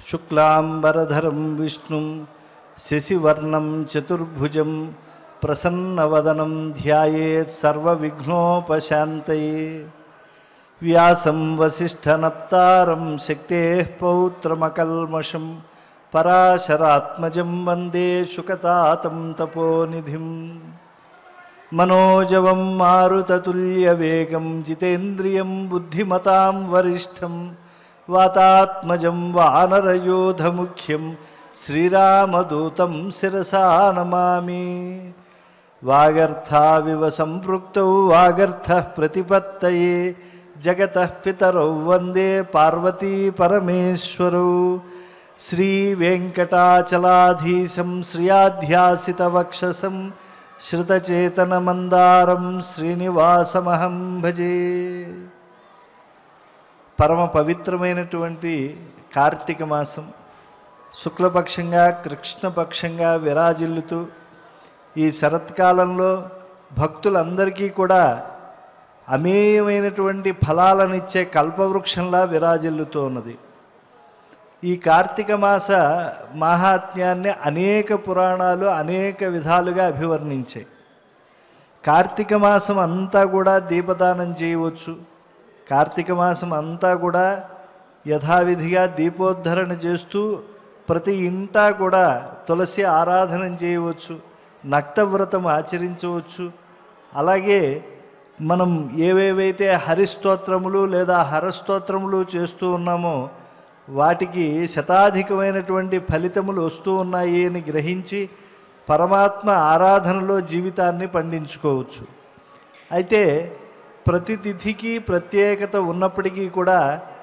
శుక్లాంబరధరం విష్ణుం శశివర్ణం చతుర్భుజం ప్రసన్నవదనం ధ్యాయేత్ సర్వవిఘ్నోపశాంతయే వ్యాసం వసిష్ఠనప్తారం శక్తే పౌత్రమకల్మషం పరాశరాత్మజం వందే శుకతాతం తపోనిధిం మనోజవం మారుతతుల్యవేగం జితేంద్రియం బుద్ధిమతాం వరిష్టం వాతాత్మజం వానరయోధముఖ్యం శ్రీరామదూతం శిరసా నమామి వాగర్థావివ సంపృక్తౌ వాగర్థ ప్రతిపత్తయే జగత పితరౌ వందే పార్వతీ పరమేశ్వరౌ శ్రీవేంకటాచలాధీశం శ్రియాధ్యాసితవక్షసం శ్రుతచేతనమందారం శ్రీనివాసమహం భజే పరమ పవిత్రమైనటువంటి కార్తీక మాసం శుక్లపక్షంగా కృష్ణపక్షంగా విరాజిల్లుతూ ఈ శరత్కాలంలో భక్తులందరికీ కూడా అమేయమైనటువంటి ఫలాలనిచ్చే కల్పవృక్షంలా విరాజిల్లుతూ ఉన్నది ఈ కార్తీక మాస మాహాత్మ్యాన్ని అనేక పురాణాలు అనేక విధాలుగా అభివర్ణించాయి కార్తీక మాసం అంతా కూడా దీపదానం చేయవచ్చు కార్తీక మాసం అంతా కూడా యథావిధిగా దీపోద్ధరణ చేస్తూ ప్రతి ఇంటా కూడా తులసి ఆరాధన చేయవచ్చు నక్తవ్రతం ఆచరించవచ్చు అలాగే మనం ఏవేవైతే హరిస్తోత్రములు లేదా హరస్తోత్రములు చేస్తూ ఉన్నామో వాటికి శతాధికమైనటువంటి ఫలితములు వస్తూ ఉన్నాయి అని గ్రహించి పరమాత్మ ఆరాధనలో జీవితాన్ని పండించుకోవచ్చు అయితే ప్రతి తిథికి ప్రత్యేకత ఉన్నప్పటికీ కూడా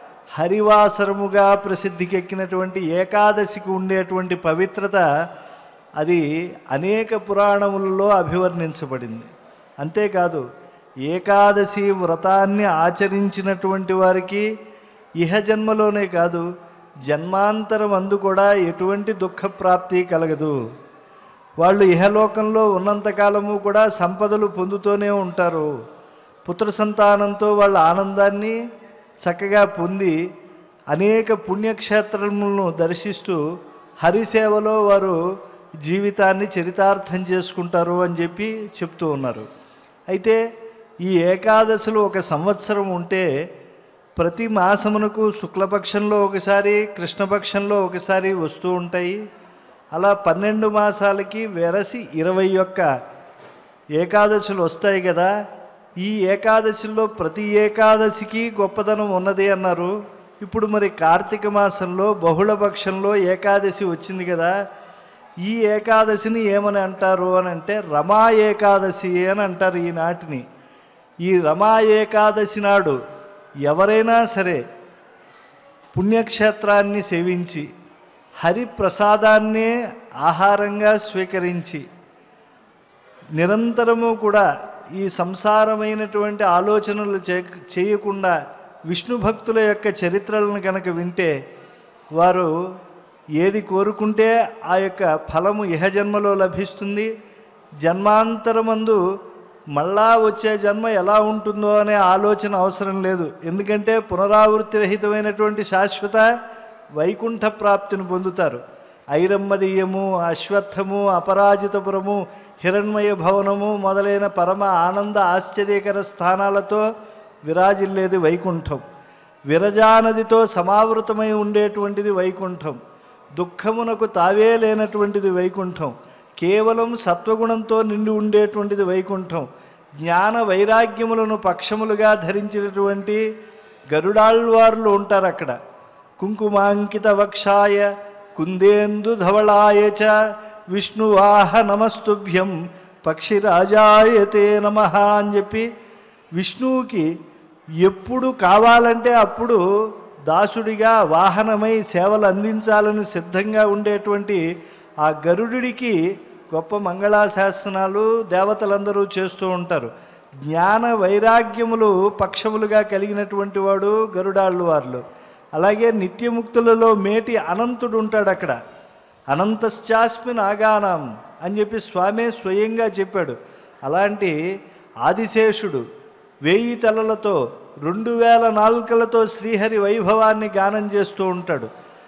హరివాసరముగా ప్రసిద్ధికెక్కినటువంటి ఏకాదశికి ఉండేటువంటి పవిత్రత అది అనేక పురాణములలో అభివర్ణించబడింది అంతేకాదు ఏకాదశి వ్రతాన్ని ఆచరించినటువంటి వారికి ఇహ జన్మలోనే కాదు జన్మాంతరం అందు కూడా ఎటువంటి దుఃఖప్రాప్తి కలగదు వాళ్ళు ఇహలోకంలో ఉన్నంతకాలము కూడా సంపదలు పొందుతూనే ఉంటారు పుత్ర సంతానంతో వాళ్ళ ఆనందాన్ని చక్కగా పొంది అనేక పుణ్యక్షేత్రములను దర్శిస్తూ హరిసేవలో వారు జీవితాన్ని చరితార్థం చేసుకుంటారు అని చెప్పి చెప్తూ ఉన్నారు అయితే ఈ ఏకాదశులు ఒక సంవత్సరం ఉంటే ప్రతి మాసమునకు శుక్లపక్షంలో ఒకసారి కృష్ణపక్షంలో ఒకసారి వస్తూ ఉంటాయి అలా పన్నెండు మాసాలకి వెరసి ఇరవై ఒక్క ఏకాదశులు వస్తాయి కదా ఈ ఏకాదశిలో ప్రతి ఏకాదశికి గొప్పదనం ఉన్నది అన్నారు ఇప్పుడు మరి కార్తీక మాసంలో బహుళ పక్షంలో ఏకాదశి వచ్చింది కదా ఈ ఏకాదశిని ఏమని అంటారు అని అంటే రమా ఏకాదశి అని అంటారు ఈనాటిని ఈ రమా ఏకాదశి నాడు ఎవరైనా సరే పుణ్యక్షేత్రాన్ని సేవించి హరి ప్రసాదాన్నే ఆహారంగా స్వీకరించి నిరంతరము కూడా ఈ సంసారమైనటువంటి ఆలోచనలు చే చేయకుండా విష్ణు భక్తుల యొక్క చరిత్రలను కనుక వింటే వారు ఏది కోరుకుంటే ఆ యొక్క ఫలము ఇహజన్మలో లభిస్తుంది జన్మాంతరమందు మళ్ళా వచ్చే జన్మ ఎలా ఉంటుందో అనే ఆలోచన అవసరం లేదు ఎందుకంటే పునరావృత్తి రహితమైనటువంటి శాశ్వత వైకుంఠ ప్రాప్తిని పొందుతారు ఐరమ్మదీయము అశ్వత్థము అపరాజితపురము హిరణ్మయ భవనము మొదలైన పరమ ఆనంద ఆశ్చర్యకర స్థానాలతో విరాజిల్లేది వైకుంఠం విరజానదితో సమావృతమై ఉండేటువంటిది వైకుంఠం దుఃఖమునకు తావే లేనటువంటిది వైకుంఠం కేవలం సత్వగుణంతో నిండి ఉండేటువంటిది వైకుంఠం జ్ఞాన వైరాగ్యములను పక్షములుగా ధరించినటువంటి గరుడాళ్వార్లు ఉంటారు అక్కడ కుంకుమాంకిత వక్షాయ కుందేందు ధవళాయ చ విష్ణువాహ నమస్తుభ్యం పక్షిరాజాయతే నమ అని చెప్పి విష్ణువుకి ఎప్పుడు కావాలంటే అప్పుడు దాసుడిగా వాహనమై సేవలు అందించాలని సిద్ధంగా ఉండేటువంటి ఆ గరుడికి గొప్ప మంగళాశాసనాలు దేవతలందరూ చేస్తూ ఉంటారు జ్ఞాన వైరాగ్యములు పక్షములుగా కలిగినటువంటి వాడు గరుడాళ్ళు వారు అలాగే నిత్యముక్తులలో మేటి అనంతుడు ఉంటాడు అక్కడ అనంతశ్చాస్మి నాగానం అని చెప్పి స్వామే స్వయంగా చెప్పాడు అలాంటి ఆదిశేషుడు వేయి తలలతో రెండు వేల నాలుకలతో శ్రీహరి వైభవాన్ని గానం చేస్తూ ఉంటాడు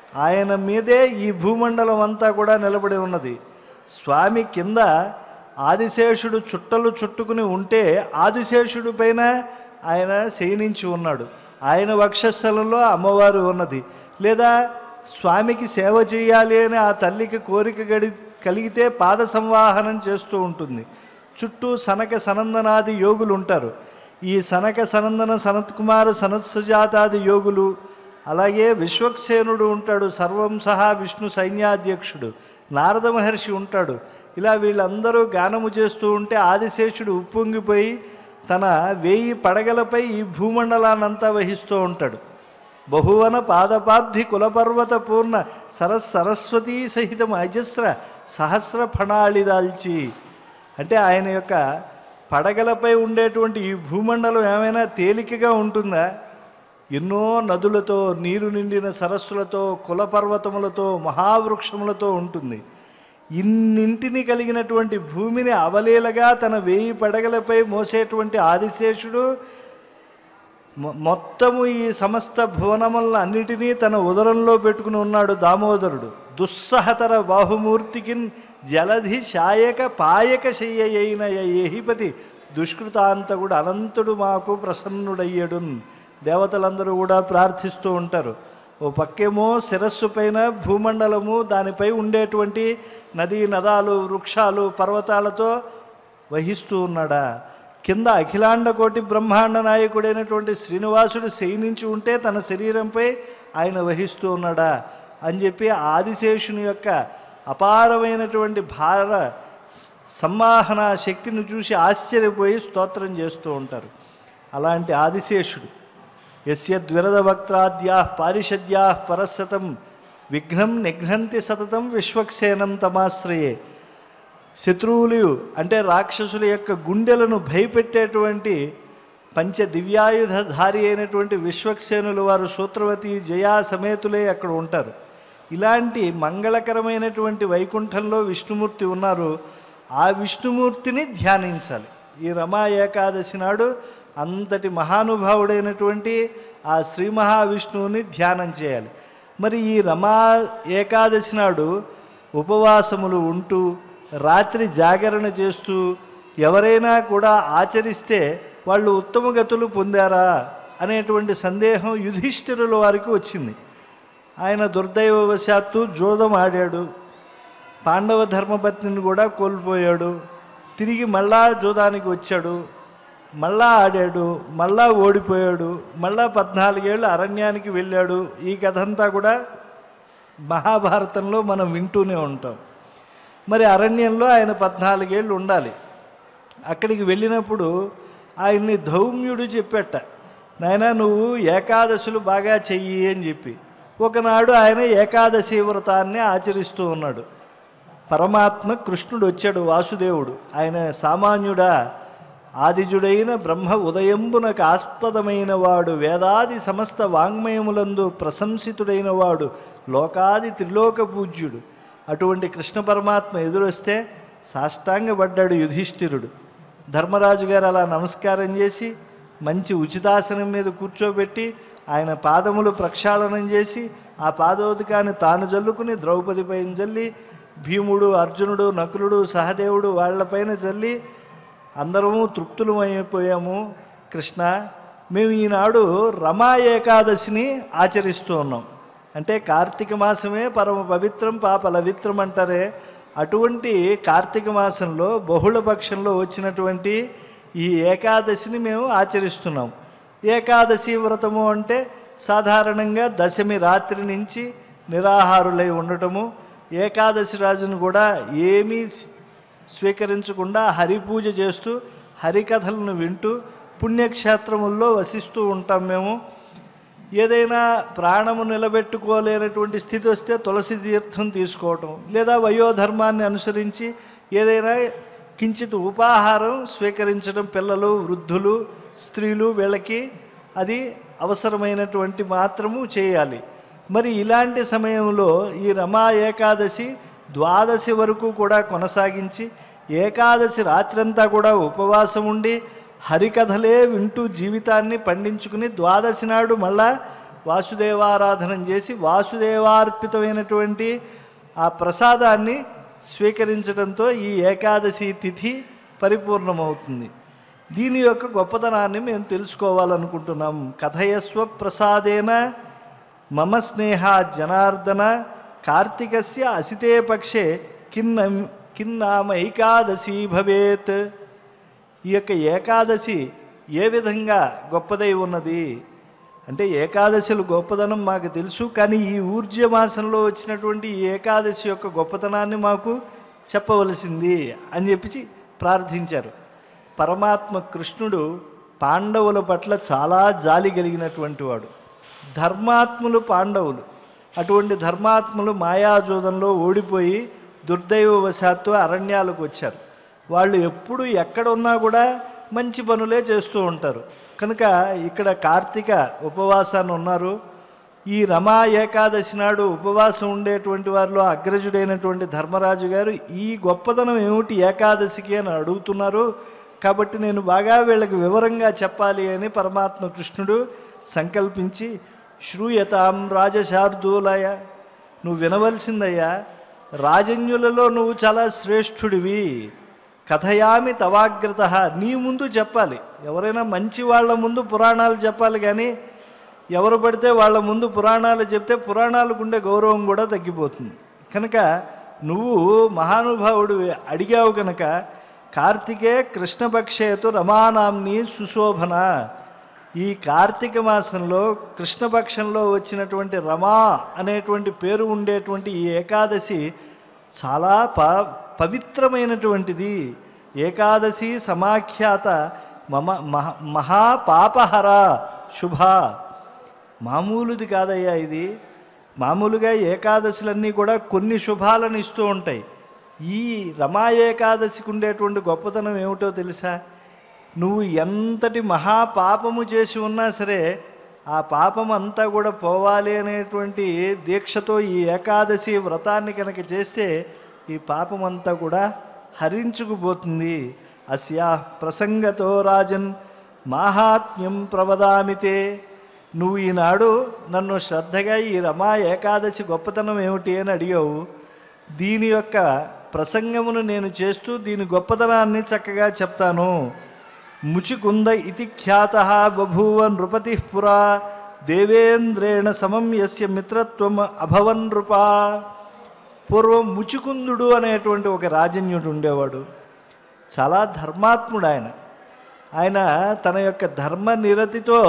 ఆయన మీదే ఈ భూమండలం అంతా కూడా నిలబడి ఉన్నది స్వామి కింద ఆదిశేషుడు చుట్టలు చుట్టుకుని ఉంటే ఆదిశేషుడి పైన ఆయన శయనించి ఉన్నాడు ఆయన వక్షస్థలంలో అమ్మవారు ఉన్నది లేదా స్వామికి సేవ చేయాలి అని ఆ తల్లికి కోరిక గడి కలిగితే పాద సంవాహనం చేస్తూ ఉంటుంది చుట్టూ సనక సనందనాది యోగులు ఉంటారు ఈ సనక సనందన సనత్ కుమార సనత్ సుజాతాది యోగులు అలాగే విశ్వక్సేనుడు ఉంటాడు సర్వం సహా విష్ణు సైన్యాధ్యక్షుడు నారద మహర్షి ఉంటాడు ఇలా వీళ్ళందరూ గానము చేస్తూ ఉంటే ఆదిశేషుడు ఉప్పొంగిపోయి తన వేయి పడగలపై ఈ భూమండలాన్నంతా వహిస్తూ ఉంటాడు బహువన పాదపాబ్ధి కులపర్వత పూర్ణ సరస్ సరస్వతీ సహితం అజస్ర సహస్ర ఫణాళి దాల్చి అంటే ఆయన యొక్క పడగలపై ఉండేటువంటి ఈ భూమండలం ఏమైనా తేలికగా ఉంటుందా ఎన్నో నదులతో నీరు నిండిన సరస్సులతో కులపర్వతములతో మహావృక్షములతో ఉంటుంది ఇన్నింటిని కలిగినటువంటి భూమిని అవలీలగా తన వేయి పడగలపై మోసేటువంటి ఆదిశేషుడు మొ- మొత్తము ఈ సమస్త భువనములను అన్నిటినీ తన ఉదరంలో పెట్టుకుని ఉన్నాడు దామోదరుడు దుస్సహతర బాహుమూర్తికి జలధి శాయక పాయక శయ్యైన ఏహిపతి దుష్కృతాంతకుడు అనంతుడు మాకు ప్రసన్నుడయ్యడు దేవతలందరూ కూడా ప్రార్థిస్తూ ఉంటారు ఓ పక్కేమో శిరస్సు పైన భూమండలము దానిపై ఉండేటువంటి నదీ నదాలు వృక్షాలు పర్వతాలతో వహిస్తూ ఉన్నాడా కింద అఖిలాండ కోటి బ్రహ్మాండ నాయకుడైనటువంటి శ్రీనివాసుడు శయనించి ఉంటే తన శరీరంపై ఆయన వహిస్తూ ఉన్నాడా అని చెప్పి ఆదిశేషుని యొక్క అపారమైనటువంటి భార స- సంవాహన శక్తిని చూసి ఆశ్చర్యపోయి స్తోత్రం చేస్తూ ఉంటారు అలాంటి ఆదిశేషుడు యస్య ద్విరద వక్త్రాద్యా పారిషద్యా పరస్సతం విఘ్నం నిఘ్నంతి సతతం విశ్వక్సేనం తమాశ్రయే శత్రువులు అంటే రాక్షసుల యొక్క గుండెలను భయపెట్టేటువంటి పంచ దివ్యాయుధధారి అయినటువంటి విశ్వక్సేనులు వారు సూత్రవతి జయా సమేతులే అక్కడ ఉంటారు ఇలాంటి మంగళకరమైనటువంటి వైకుంఠంలో విష్ణుమూర్తి ఉన్నారు ఆ విష్ణుమూర్తిని ధ్యానించాలి ఈ రమా ఏకాదశి నాడు అంతటి మహానుభావుడైనటువంటి ఆ శ్రీ మహావిష్ణువుని ధ్యానం చేయాలి మరి ఈ రమా ఏకాదశి నాడు ఉపవాసములు ఉంటూ రాత్రి జాగరణ చేస్తూ ఎవరైనా కూడా ఆచరిస్తే వాళ్ళు ఉత్తమ గతులు పొందారా అనేటువంటి సందేహం యుధిష్ఠిరుల వారికి వచ్చింది ఆయన దుర్దైవవశాత్తు జోదం ఆడాడు పాండవ ధర్మపత్నిని కూడా కోల్పోయాడు తిరిగి మళ్ళా జోదానికి వచ్చాడు మళ్ళా ఆడాడు మళ్ళా ఓడిపోయాడు మళ్ళా పద్నాలుగేళ్ళు అరణ్యానికి వెళ్ళాడు ఈ కథ అంతా కూడా మహాభారతంలో మనం వింటూనే ఉంటాం మరి అరణ్యంలో ఆయన పద్నాలుగేళ్ళు ఉండాలి అక్కడికి వెళ్ళినప్పుడు ఆయన్ని ధౌమ్యుడు చెప్పేట నాయన నువ్వు ఏకాదశులు బాగా చెయ్యి అని చెప్పి ఒకనాడు ఆయన ఏకాదశి వ్రతాన్ని ఆచరిస్తూ ఉన్నాడు పరమాత్మ కృష్ణుడు వచ్చాడు వాసుదేవుడు ఆయన సామాన్యుడా ఆదిజుడైన బ్రహ్మ ఉదయంబునకు ఆస్పదమైన వాడు వేదాది సమస్త వాంగ్మయములందు ప్రశంసితుడైన వాడు లోకాది త్రిలోక పూజ్యుడు అటువంటి కృష్ణ పరమాత్మ ఎదురొస్తే సాష్టాంగపడ్డాడు యుధిష్ఠిరుడు ధర్మరాజు గారు అలా నమస్కారం చేసి మంచి ఉచితాసనం మీద కూర్చోబెట్టి ఆయన పాదములు ప్రక్షాళనం చేసి ఆ పాదోదకాన్ని తాను జల్లుకుని ద్రౌపది పైన జల్లి భీముడు అర్జునుడు నకులుడు సహదేవుడు వాళ్ళపైన జల్లి అందరము తృప్తులమైపోయాము కృష్ణ మేము ఈనాడు రమా ఏకాదశిని ఆచరిస్తూ ఉన్నాం అంటే కార్తీక మాసమే పరమ పవిత్రం పాప లవిత్రం అంటారే అటువంటి కార్తీక మాసంలో బహుళ పక్షంలో వచ్చినటువంటి ఈ ఏకాదశిని మేము ఆచరిస్తున్నాం ఏకాదశి వ్రతము అంటే సాధారణంగా దశమి రాత్రి నుంచి నిరాహారులై ఉండటము ఏకాదశి రాజును కూడా ఏమీ స్వీకరించకుండా హరిపూజ చేస్తూ హరికథలను వింటూ పుణ్యక్షేత్రముల్లో వసిస్తూ ఉంటాం మేము ఏదైనా ప్రాణము నిలబెట్టుకోలేనటువంటి స్థితి వస్తే తులసి తీర్థం తీసుకోవటం లేదా వయోధర్మాన్ని అనుసరించి ఏదైనా కించిత్ ఉపాహారం స్వీకరించడం పిల్లలు వృద్ధులు స్త్రీలు వీళ్ళకి అది అవసరమైనటువంటి మాత్రము చేయాలి మరి ఇలాంటి సమయంలో ఈ రమా ఏకాదశి ద్వాదశి వరకు కూడా కొనసాగించి ఏకాదశి రాత్రంతా కూడా ఉపవాసం ఉండి హరికథలే వింటూ జీవితాన్ని పండించుకుని ద్వాదశి నాడు మళ్ళా వాసుదేవారాధనం చేసి వాసుదేవార్పితమైనటువంటి ఆ ప్రసాదాన్ని స్వీకరించడంతో ఈ ఏకాదశి తిథి పరిపూర్ణమవుతుంది దీని యొక్క గొప్పతనాన్ని మేము తెలుసుకోవాలనుకుంటున్నాం కథయస్వ ప్రసాదేన మమ స్నేహ జనార్దన కార్తీకస్య అసితే పక్షే కిన్న కిన్నామ ఏకాదశి భవేత్ ఈ యొక్క ఏకాదశి ఏ విధంగా గొప్పదై ఉన్నది అంటే ఏకాదశులు గొప్పదనం మాకు తెలుసు కానీ ఈ ఊర్జ మాసంలో వచ్చినటువంటి ఈ ఏకాదశి యొక్క గొప్పతనాన్ని మాకు చెప్పవలసింది అని చెప్పి ప్రార్థించారు పరమాత్మ కృష్ణుడు పాండవుల పట్ల చాలా జాలి కలిగినటువంటి వాడు ధర్మాత్ములు పాండవులు అటువంటి ధర్మాత్ములు మాయాజోదంలో ఓడిపోయి దుర్దైవవశాత్తు అరణ్యాలకు వచ్చారు వాళ్ళు ఎప్పుడు ఎక్కడ ఉన్నా కూడా మంచి పనులే చేస్తూ ఉంటారు కనుక ఇక్కడ కార్తీక ఉపవాసాన్ని ఉన్నారు ఈ రమా ఏకాదశి నాడు ఉపవాసం ఉండేటువంటి వారిలో అగ్రజుడైనటువంటి ధర్మరాజు గారు ఈ గొప్పదనం ఏమిటి ఏకాదశికి అని అడుగుతున్నారు కాబట్టి నేను బాగా వీళ్ళకి వివరంగా చెప్పాలి అని పరమాత్మ కృష్ణుడు సంకల్పించి శ్రూయతాం రాజశార్దూలయ నువ్వు వినవలసిందయ్యా రాజన్యులలో నువ్వు చాలా శ్రేష్ఠుడివి కథయామి తవాగ్రత నీ ముందు చెప్పాలి ఎవరైనా మంచి వాళ్ళ ముందు పురాణాలు చెప్పాలి కానీ ఎవరు పడితే వాళ్ళ ముందు పురాణాలు చెప్తే పురాణాలకు ఉండే గౌరవం కూడా తగ్గిపోతుంది కనుక నువ్వు మహానుభావుడు అడిగావు కనుక కార్తికే కృష్ణపక్షేతు రమానాంని సుశోభన ఈ కార్తీక మాసంలో కృష్ణపక్షంలో వచ్చినటువంటి రమా అనేటువంటి పేరు ఉండేటువంటి ఈ ఏకాదశి చాలా ప పవిత్రమైనటువంటిది ఏకాదశి సమాఖ్యాత మమ మహ మహాపాపహర శుభ మామూలుది కాదయ్యా ఇది మామూలుగా ఏకాదశులన్నీ కూడా కొన్ని శుభాలను ఇస్తూ ఉంటాయి ఈ రమా ఏకాదశికి ఉండేటువంటి గొప్పతనం ఏమిటో తెలుసా నువ్వు ఎంతటి మహాపాపము చేసి ఉన్నా సరే ఆ పాపం అంతా కూడా పోవాలి అనేటువంటి దీక్షతో ఈ ఏకాదశి వ్రతాన్ని కనుక చేస్తే ఈ పాపం అంతా కూడా హరించుకుపోతుంది అస్యా ప్రసంగతో రాజన్ మాహాత్మ్యం ప్రవదామితే నువ్వు ఈనాడు నన్ను శ్రద్ధగా ఈ రమా ఏకాదశి గొప్పతనం ఏమిటి అని అడిగావు దీని యొక్క ప్రసంగమును నేను చేస్తూ దీని గొప్పతనాన్ని చక్కగా చెప్తాను ముచికుంద ఇతి ఖ్యాత బభూవ నృపతి పురా దేవేంద్రేణ సమం యస్య మిత్రత్వం అభవన్ నృపా పూర్వం ముచికుందుడు అనేటువంటి ఒక రాజన్యుడు ఉండేవాడు చాలా ధర్మాత్ముడు ఆయన ఆయన తన యొక్క ధర్మ నిరతితో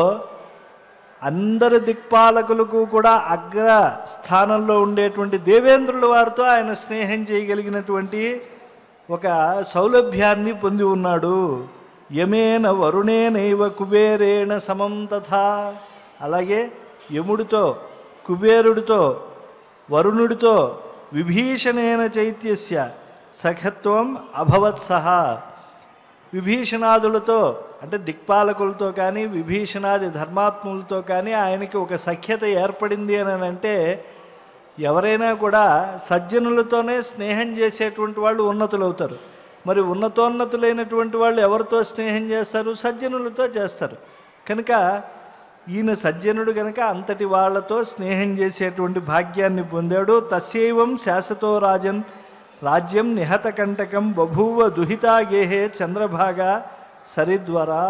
అందరు దిక్పాలకులకు కూడా అగ్ర స్థానంలో ఉండేటువంటి దేవేంద్రుల వారితో ఆయన స్నేహం చేయగలిగినటువంటి ఒక సౌలభ్యాన్ని పొంది ఉన్నాడు యమేన వరుణేనైవ కుబేరేణ సమం తథా అలాగే యముడితో కుబేరుడితో వరుణుడితో విభీషణేన చైత్యస్య సఖత్వం అభవత్ సహా విభీషణాదులతో అంటే దిక్పాలకులతో కానీ విభీషణాది ధర్మాత్ములతో కానీ ఆయనకి ఒక సఖ్యత ఏర్పడింది అని అంటే ఎవరైనా కూడా సజ్జనులతోనే స్నేహం చేసేటువంటి వాళ్ళు ఉన్నతులవుతారు మరి ఉన్నతోన్నతులైనటువంటి వాళ్ళు ఎవరితో స్నేహం చేస్తారు సజ్జనులతో చేస్తారు కనుక ఈయన సజ్జనుడు కనుక అంతటి వాళ్ళతో స్నేహం చేసేటువంటి భాగ్యాన్ని పొందాడు తస్యైవం శాసతో రాజన్ రాజ్యం నిహత కంటకం బభూవ దుహితా గేహే చంద్రభాగ సరిద్వరా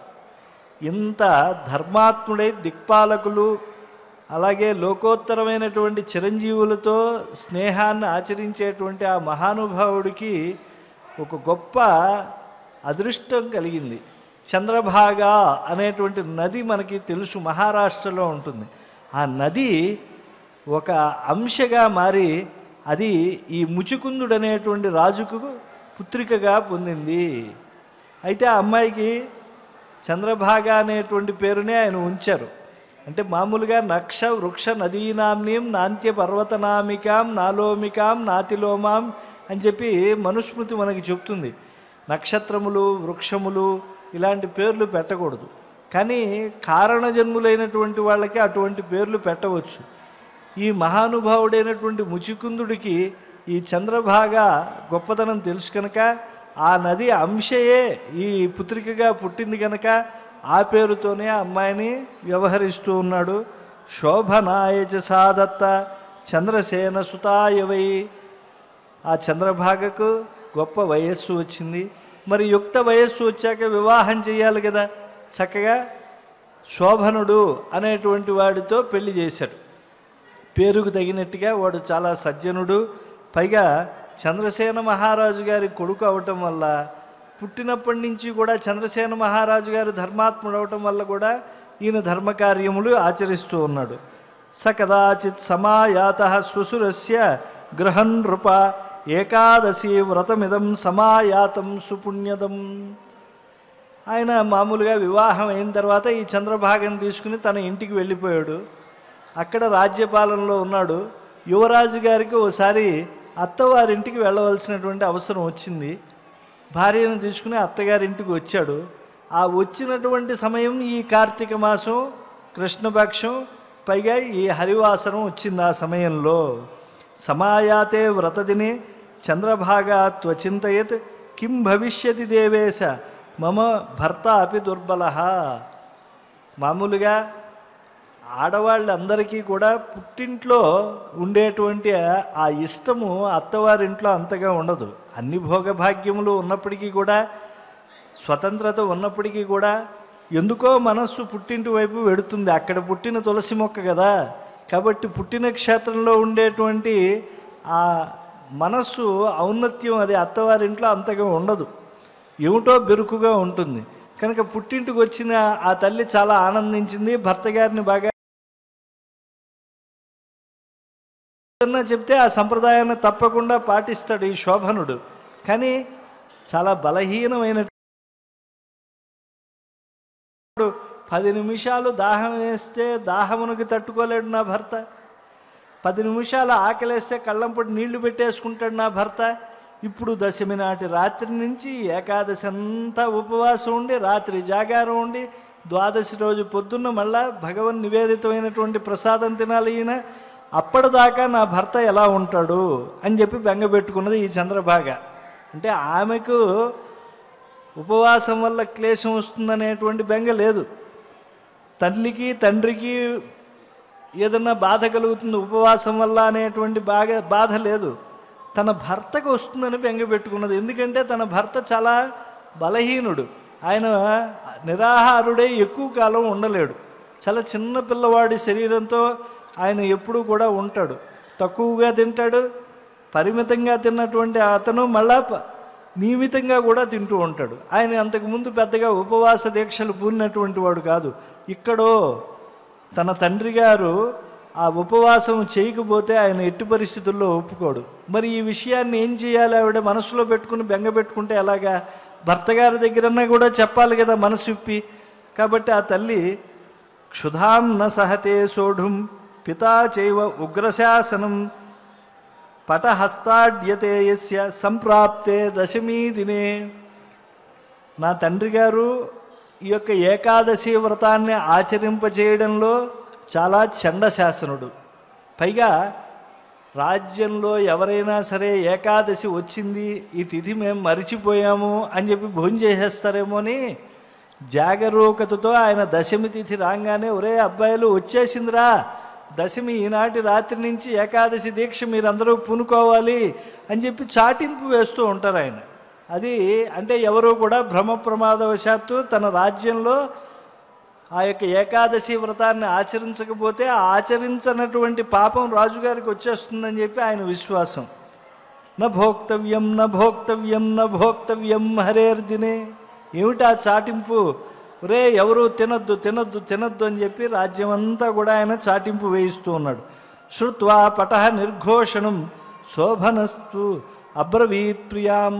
ఇంత ధర్మాత్ముడై దిక్పాలకులు అలాగే లోకోత్తరమైనటువంటి చిరంజీవులతో స్నేహాన్ని ఆచరించేటువంటి ఆ మహానుభావుడికి ఒక గొప్ప అదృష్టం కలిగింది చంద్రభాగ అనేటువంటి నది మనకి తెలుసు మహారాష్ట్రలో ఉంటుంది ఆ నది ఒక అంశగా మారి అది ఈ ముచుకుందుడు అనేటువంటి రాజుకు పుత్రికగా పొందింది అయితే ఆ అమ్మాయికి చంద్రభాగ అనేటువంటి పేరునే ఆయన ఉంచారు అంటే మామూలుగా నక్ష వృక్ష నదీనాంనీం నాంత్య పర్వతనామికాం నాలోమికాం నాతిలోమాం అని చెప్పి మనుస్మృతి మనకి చెప్తుంది నక్షత్రములు వృక్షములు ఇలాంటి పేర్లు పెట్టకూడదు కానీ కారణజన్ములైనటువంటి వాళ్ళకి అటువంటి పేర్లు పెట్టవచ్చు ఈ మహానుభావుడైనటువంటి ముచికుందుడికి ఈ చంద్రభాగ గొప్పతనం తెలుసు కనుక ఆ నది అంశయే ఈ పుత్రికగా పుట్టింది కనుక ఆ పేరుతోనే ఆ అమ్మాయిని వ్యవహరిస్తూ ఉన్నాడు శోభనాయ చ సాదత్త చంద్రసేన సుతాయవై ఆ చంద్రభాగకు గొప్ప వయస్సు వచ్చింది మరి యుక్త వయస్సు వచ్చాక వివాహం చేయాలి కదా చక్కగా శోభనుడు అనేటువంటి వాడితో పెళ్లి చేశాడు పేరుకు తగినట్టుగా వాడు చాలా సజ్జనుడు పైగా చంద్రసేన మహారాజు గారి కొడుకు అవటం వల్ల పుట్టినప్పటి నుంచి కూడా చంద్రసేన మహారాజు గారు ధర్మాత్ముడు అవటం వల్ల కూడా ఈయన ధర్మకార్యములు ఆచరిస్తూ ఉన్నాడు స కదాచిత్ సమాయాత శ్వశురస్య గృహన్ నృప ఏకాదశి వ్రతమిదం సమాయాతం సుపుణ్యదం ఆయన మామూలుగా వివాహం అయిన తర్వాత ఈ చంద్రభాగం తీసుకుని తన ఇంటికి వెళ్ళిపోయాడు అక్కడ రాజ్యపాలనలో ఉన్నాడు యువరాజు గారికి ఓసారి అత్తవారింటికి వెళ్ళవలసినటువంటి అవసరం వచ్చింది భార్యను తీసుకుని అత్తగారింటికి వచ్చాడు ఆ వచ్చినటువంటి సమయం ఈ కార్తీక మాసం కృష్ణపక్షం పైగా ఈ హరివాసరం వచ్చింది ఆ సమయంలో సమాయాతే వ్రతదిని చంద్రభాగా త్వచింతయత్ కిం భవిష్యతి దేవేశ మమ భర్త అపి దుర్బల మామూలుగా ఆడవాళ్ళందరికీ కూడా పుట్టింట్లో ఉండేటువంటి ఆ ఇష్టము అత్తవారింట్లో అంతగా ఉండదు అన్ని భోగభాగ్యములు ఉన్నప్పటికీ కూడా స్వతంత్రత ఉన్నప్పటికీ కూడా ఎందుకో మనస్సు పుట్టింటి వైపు వెడుతుంది అక్కడ పుట్టిన తులసి మొక్క కదా కాబట్టి పుట్టిన క్షేత్రంలో ఉండేటువంటి ఆ మనస్సు ఔన్నత్యం అది అత్తవారింట్లో అంతగా ఉండదు ఏమిటో బెరుకుగా ఉంటుంది కనుక పుట్టింటికి వచ్చిన ఆ తల్లి చాలా ఆనందించింది భర్త గారిని బాగా ఏదన్నా చెప్తే ఆ సంప్రదాయాన్ని తప్పకుండా పాటిస్తాడు ఈ శోభనుడు కానీ చాలా బలహీనమైన పది నిమిషాలు దాహం వేస్తే దాహమునకు తట్టుకోలేడు నా భర్త పది నిమిషాలు ఆకలేస్తే కళ్ళంపొడి నీళ్లు పెట్టేసుకుంటాడు నా భర్త ఇప్పుడు దశమి నాటి రాత్రి నుంచి ఏకాదశి అంతా ఉపవాసం ఉండి రాత్రి జాగారం ఉండి ద్వాదశి రోజు పొద్దున్న మళ్ళా భగవన్ నివేదితమైనటువంటి ప్రసాదం తినాలి ఈయన అప్పటిదాకా నా భర్త ఎలా ఉంటాడు అని చెప్పి బెంగ పెట్టుకున్నది ఈ చంద్రభాగ అంటే ఆమెకు ఉపవాసం వల్ల క్లేశం వస్తుందనేటువంటి బెంగ లేదు తల్లికి తండ్రికి ఏదన్నా బాధ కలుగుతుంది ఉపవాసం వల్ల అనేటువంటి బాగా బాధ లేదు తన భర్తకు వస్తుందని బెంగ పెట్టుకున్నది ఎందుకంటే తన భర్త చాలా బలహీనుడు ఆయన నిరాహారుడే ఎక్కువ కాలం ఉండలేడు చాలా చిన్న పిల్లవాడి శరీరంతో ఆయన ఎప్పుడూ కూడా ఉంటాడు తక్కువగా తింటాడు పరిమితంగా తిన్నటువంటి అతను మళ్ళా ప- నియమితంగా కూడా తింటూ ఉంటాడు ఆయన అంతకుముందు పెద్దగా ఉపవాస దీక్షలు పూరినటువంటి వాడు కాదు ఇక్కడో తన తండ్రి గారు ఆ ఉపవాసం చేయకపోతే ఆయన ఎట్టి పరిస్థితుల్లో ఒప్పుకోడు మరి ఈ విషయాన్ని ఏం చేయాలి ఆవిడ మనసులో పెట్టుకుని బెంగ పెట్టుకుంటే ఎలాగా భర్త గారి దగ్గరన్నా కూడా చెప్పాలి కదా మనసు ఇప్పి కాబట్టి ఆ తల్లి క్షుధాం న సహతే సోఢుం పితా చైవ ఉగ్రశాసనం పటహస్తాడ్యతే యస్య సంప్రాప్తే దశమీ దినే నా తండ్రి గారు ఈ యొక్క ఏకాదశి వ్రతాన్ని ఆచరింపచేయడంలో చాలా చండశాసనుడు పైగా రాజ్యంలో ఎవరైనా సరే ఏకాదశి వచ్చింది ఈ తిథి మేము మరిచిపోయాము అని చెప్పి భోజనం చేసేస్తారేమో అని జాగరూకతతో ఆయన దశమి తిథి రాగానే ఒరే అబ్బాయిలు వచ్చేసిందిరా దశమి ఈనాటి రాత్రి నుంచి ఏకాదశి దీక్ష మీరందరూ పూనుకోవాలి అని చెప్పి చాటింపు వేస్తూ ఉంటారు ఆయన అది అంటే ఎవరో కూడా భ్రమ ప్రమాదవశాత్తు తన రాజ్యంలో ఆ యొక్క ఏకాదశి వ్రతాన్ని ఆచరించకపోతే ఆ ఆచరించనటువంటి పాపం రాజుగారికి వచ్చేస్తుందని చెప్పి ఆయన విశ్వాసం న భోక్తవ్యం న భోక్తవ్యం న భోక్తవ్యం హరేర్దినే ఏమిటి ఆ చాటింపు రే ఎవరు తినద్దు తినద్దు తినద్దు అని చెప్పి రాజ్యం అంతా కూడా ఆయన చాటింపు వేయిస్తూ ఉన్నాడు శృత్వా పటహ నిర్ఘోషణం శోభనస్తు అబ్రవీత్ ప్రియాం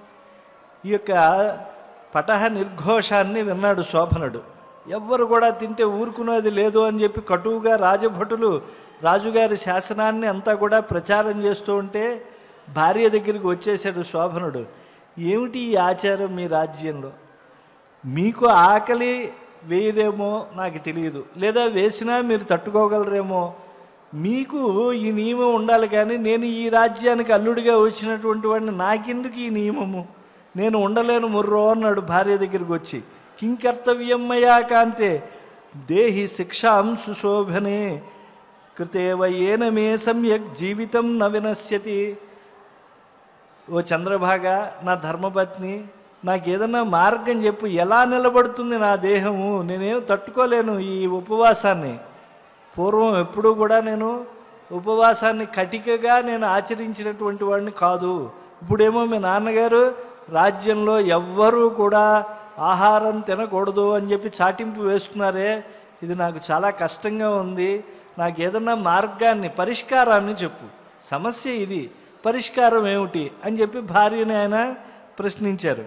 ఈ యొక్క పటహ నిర్ఘోషాన్ని విన్నాడు శోభనుడు ఎవ్వరు కూడా తింటే ఊరుకునేది లేదు అని చెప్పి కటువుగా రాజభటులు రాజుగారి శాసనాన్ని అంతా కూడా ప్రచారం చేస్తూ ఉంటే భార్య దగ్గరికి వచ్చేసాడు శోభనుడు ఏమిటి ఈ ఆచారం మీ రాజ్యంలో మీకు ఆకలి వేయదేమో నాకు తెలియదు లేదా వేసినా మీరు తట్టుకోగలరేమో మీకు ఈ నియమం ఉండాలి కానీ నేను ఈ రాజ్యానికి అల్లుడిగా వచ్చినటువంటి వాడిని నాకెందుకు ఈ నియమము నేను ఉండలేను ముర్రో అన్నాడు భార్య దగ్గరికి వచ్చి కింకర్తవ్యం మయా కాంతే దేహి శిక్షాం సుశోభనే కృతేవ ఏన మే సమ్యక్ జీవితం న వినశ్యతి ఓ చంద్రభాగ నా ధర్మపత్ని నాకు ఏదన్నా మార్గం చెప్పు ఎలా నిలబడుతుంది నా దేహము నేనేం తట్టుకోలేను ఈ ఉపవాసాన్ని పూర్వం ఎప్పుడూ కూడా నేను ఉపవాసాన్ని కటికగా నేను ఆచరించినటువంటి వాడిని కాదు ఇప్పుడేమో మీ నాన్నగారు రాజ్యంలో ఎవ్వరూ కూడా ఆహారం తినకూడదు అని చెప్పి చాటింపు వేస్తున్నారే ఇది నాకు చాలా కష్టంగా ఉంది నాకు ఏదన్నా మార్గాన్ని పరిష్కారాన్ని చెప్పు సమస్య ఇది పరిష్కారం ఏమిటి అని చెప్పి భార్యని ఆయన ప్రశ్నించారు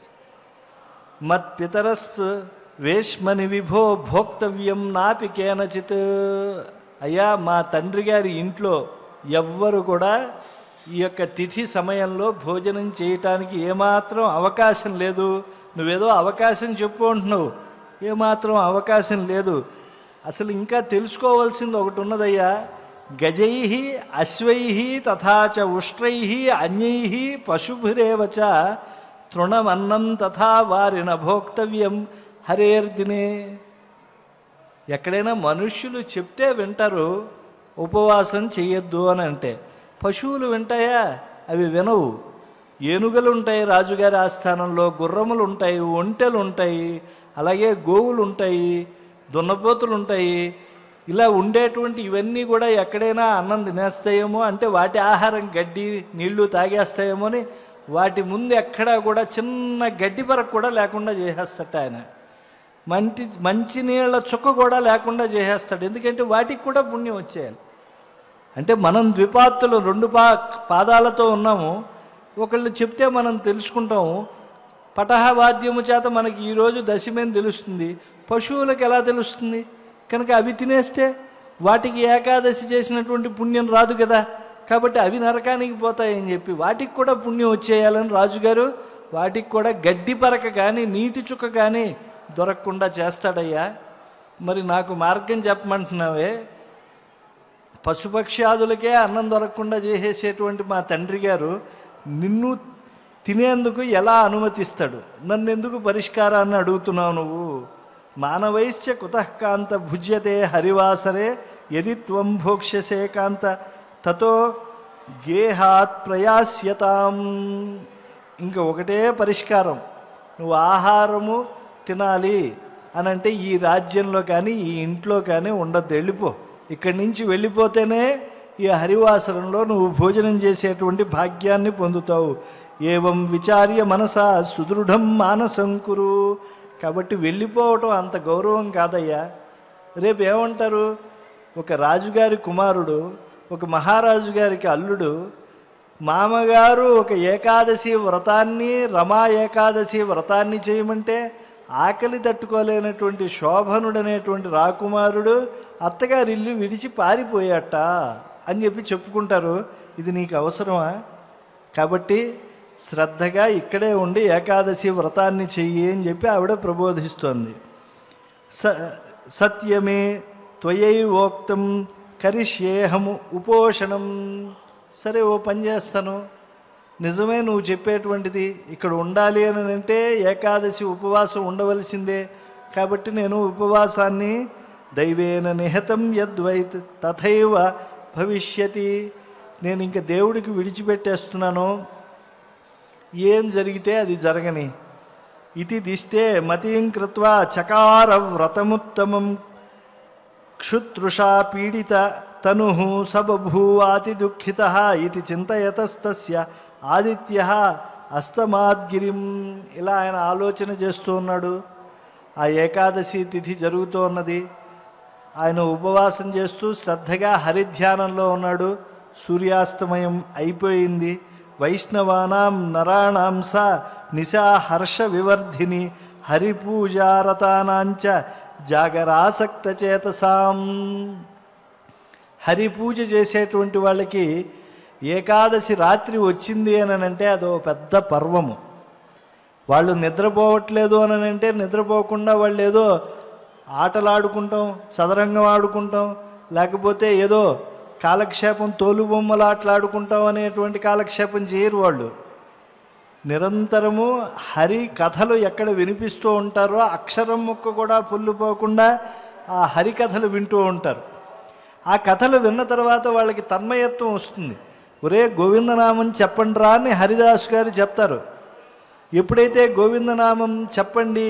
మత్పితరస్తు వేష్మని విభో భోక్తవ్యం నాపి కేనచిత్ అయ్యా మా తండ్రి గారి ఇంట్లో ఎవ్వరు కూడా ఈ యొక్క తిథి సమయంలో భోజనం చేయటానికి ఏమాత్రం అవకాశం లేదు నువ్వేదో అవకాశం చెప్పు అంటున్నావు ఏమాత్రం అవకాశం లేదు అసలు ఇంకా తెలుసుకోవాల్సింది ఒకటి ఉన్నదయ్యా గజై అశ్వై తథాచ ఉష్ట్రై అన్యై పశుభిరేవ చ తృణమన్నం తథా వారిన భోక్తవ్యం హరేర్దినే ఎక్కడైనా మనుష్యులు చెప్తే వింటారు ఉపవాసం చేయొద్దు అని అంటే పశువులు వింటాయా అవి వినవు ఏనుగలు ఉంటాయి రాజుగారి ఆస్థానంలో గుర్రములు ఉంటాయి ఒంటెలు ఉంటాయి అలాగే గోవులు ఉంటాయి దున్నపోతులు ఉంటాయి ఇలా ఉండేటువంటి ఇవన్నీ కూడా ఎక్కడైనా అన్నం తినేస్తాయేమో అంటే వాటి ఆహారం గడ్డి నీళ్లు తాగేస్తాయేమో అని వాటి ముందు ఎక్కడా కూడా చిన్న గడ్డి పరకు కూడా లేకుండా చేసేస్తట ఆయన మంచి మంచి నీళ్ళ చుక్క కూడా లేకుండా చేసేస్తాడు ఎందుకంటే వాటికి కూడా పుణ్యం వచ్చేయాలి అంటే మనం ద్విపాత్తులు రెండు పా పాదాలతో ఉన్నాము ఒకళ్ళు చెప్తే మనం తెలుసుకుంటాము పటహ వాద్యము చేత మనకి ఈరోజు దశమేని తెలుస్తుంది పశువులకు ఎలా తెలుస్తుంది కనుక అవి తినేస్తే వాటికి ఏకాదశి చేసినటువంటి పుణ్యం రాదు కదా కాబట్టి అవి నరకానికి పోతాయని చెప్పి వాటికి కూడా పుణ్యం వచ్చేయాలని రాజుగారు వాటికి కూడా గడ్డి పరక కానీ నీటి చుక్క కానీ దొరకకుండా చేస్తాడయ్యా మరి నాకు మార్గం చెప్పమంటున్నావే పశుపక్ష్యాదులకే అన్నం దొరకకుండా చేసేసేటువంటి మా తండ్రి గారు నిన్ను తినేందుకు ఎలా అనుమతిస్తాడు నన్ను ఎందుకు పరిష్కారాన్ని అడుగుతున్నావు నువ్వు మానవైశ్చ కుతఃకాంత భుజ్యతే హరివాసరే యది త్వం భోక్ష్యసే కాంత తతో గేహాత్ ప్రయాస్యతాం ఇంకా ఒకటే పరిష్కారం నువ్వు ఆహారము తినాలి అని అంటే ఈ రాజ్యంలో కానీ ఈ ఇంట్లో కానీ ఉండద్దు వెళ్ళిపో ఇక్కడి నుంచి వెళ్ళిపోతేనే ఈ హరివాసరంలో నువ్వు భోజనం చేసేటువంటి భాగ్యాన్ని పొందుతావు ఏవం విచార్య మనసా సుదృఢం మానసం కురు కాబట్టి వెళ్ళిపోవటం అంత గౌరవం కాదయ్యా రేపు ఏమంటారు ఒక రాజుగారి కుమారుడు ఒక మహారాజు గారికి అల్లుడు మామగారు ఒక ఏకాదశి వ్రతాన్ని రమా ఏకాదశి వ్రతాన్ని చేయమంటే ఆకలి తట్టుకోలేనటువంటి శోభనుడనేటువంటి రాకుమారుడు అత్తగారి ఇల్లు విడిచి పారిపోయాట అని చెప్పి చెప్పుకుంటారు ఇది నీకు అవసరమా కాబట్టి శ్రద్ధగా ఇక్కడే ఉండి ఏకాదశి వ్రతాన్ని చెయ్యి అని చెప్పి ఆవిడ ప్రబోధిస్తోంది స సత్యమే త్వయైవోక్తం కరిష్యేహము ఉపోషణం సరే ఓ పని చేస్తాను నిజమే నువ్వు చెప్పేటువంటిది ఇక్కడ ఉండాలి అని అంటే ఏకాదశి ఉపవాసం ఉండవలసిందే కాబట్టి నేను ఉపవాసాన్ని దైవేన నిహతం యద్వైత్ తథైవ భవిష్యతి నేను ఇంకా దేవుడికి విడిచిపెట్టేస్తున్నాను ఏం జరిగితే అది జరగని ఇది దిష్టే మతీం కృత్వా చకార వ్రతముత్తమం క్షుతృషా పీడిత తను సబభూవాతి దుఃఖిత ఇది చింతయతస్తస్య ఆదిత్య అస్తమాద్గిరిం ఇలా ఆయన ఆలోచన చేస్తూ ఉన్నాడు ఆ ఏకాదశి తిథి జరుగుతూ ఉన్నది ఆయన ఉపవాసం చేస్తూ శ్రద్ధగా హరిధ్యానంలో ఉన్నాడు సూర్యాస్తమయం అయిపోయింది వైష్ణవానాం నరాణాం స నిశా హర్ష వివర్ధిని హరిపూజారతానాంచ జాగరాసక్త చేతసాం హరి పూజ చేసేటువంటి వాళ్ళకి ఏకాదశి రాత్రి వచ్చింది అని అంటే అదో పెద్ద పర్వము వాళ్ళు నిద్రపోవట్లేదు అని అంటే నిద్రపోకుండా వాళ్ళు ఏదో ఆటలాడుకుంటాం చదరంగం ఆడుకుంటాం లేకపోతే ఏదో కాలక్షేపం తోలుబొమ్మలు ఆటలాడుకుంటాం అనేటువంటి కాలక్షేపం చేయరు వాళ్ళు నిరంతరము హరి కథలు ఎక్కడ వినిపిస్తూ ఉంటారో అక్షరం ముక్క కూడా పొల్లిపోకుండా ఆ హరికథలు వింటూ ఉంటారు ఆ కథలు విన్న తర్వాత వాళ్ళకి తన్మయత్వం వస్తుంది ఒరే గోవిందనామం చెప్పండిరా అని హరిదాసు గారు చెప్తారు ఎప్పుడైతే గోవిందనామం చెప్పండి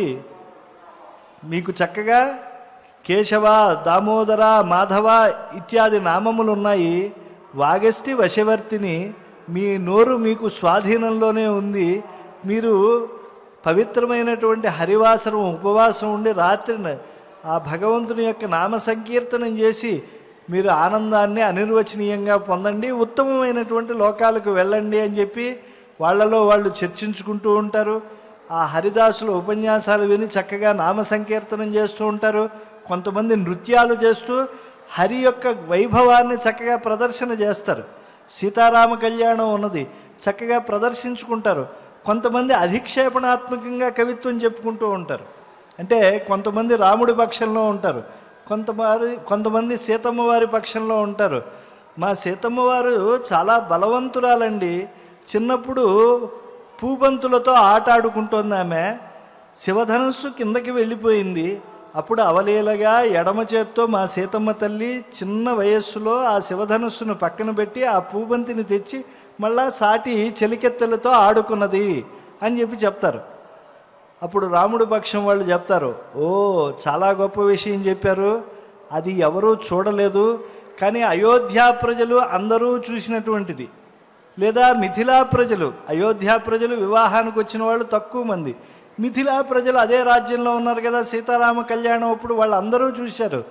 మీకు చక్కగా కేశవ దామోదర మాధవ ఇత్యాది నామములు ఉన్నాయి వాగస్తి వశవర్తిని మీ నోరు మీకు స్వాధీనంలోనే ఉంది మీరు పవిత్రమైనటువంటి హరివాసనం ఉపవాసం ఉండి రాత్రిన ఆ భగవంతుని యొక్క నామ సంకీర్తనం చేసి మీరు ఆనందాన్ని అనిర్వచనీయంగా పొందండి ఉత్తమమైనటువంటి లోకాలకు వెళ్ళండి అని చెప్పి వాళ్ళలో వాళ్ళు చర్చించుకుంటూ ఉంటారు ఆ హరిదాసుల ఉపన్యాసాలు విని చక్కగా నామ సంకీర్తనం చేస్తూ ఉంటారు కొంతమంది నృత్యాలు చేస్తూ హరి యొక్క వైభవాన్ని చక్కగా ప్రదర్శన చేస్తారు సీతారామ కళ్యాణం ఉన్నది చక్కగా ప్రదర్శించుకుంటారు కొంతమంది అధిక్షేపణాత్మకంగా కవిత్వం చెప్పుకుంటూ ఉంటారు అంటే కొంతమంది రాముడి పక్షంలో ఉంటారు కొంతమంది కొంతమంది సీతమ్మ వారి పక్షంలో ఉంటారు మా సీతమ్మ వారు చాలా బలవంతురాలండి చిన్నప్పుడు పూబంతులతో ఆట ఆడుకుంటోంది ఆమె శివధనుస్సు కిందకి వెళ్ళిపోయింది అప్పుడు అవలీలగా ఎడమ చేత్తో మా సీతమ్మ తల్లి చిన్న వయస్సులో ఆ శివధనుస్సును పక్కన పెట్టి ఆ పూబంతిని తెచ్చి మళ్ళా సాటి చెలికెత్తెలతో ఆడుకున్నది అని చెప్పి చెప్తారు అప్పుడు రాముడి పక్షం వాళ్ళు చెప్తారు ఓ చాలా గొప్ప విషయం చెప్పారు అది ఎవరూ చూడలేదు కానీ అయోధ్య ప్రజలు అందరూ చూసినటువంటిది లేదా మిథిలా ప్రజలు అయోధ్య ప్రజలు వివాహానికి వచ్చిన వాళ్ళు తక్కువ మంది మిథిలా ప్రజలు అదే రాజ్యంలో ఉన్నారు కదా సీతారామ కళ్యాణం అప్పుడు వాళ్ళందరూ చూశారు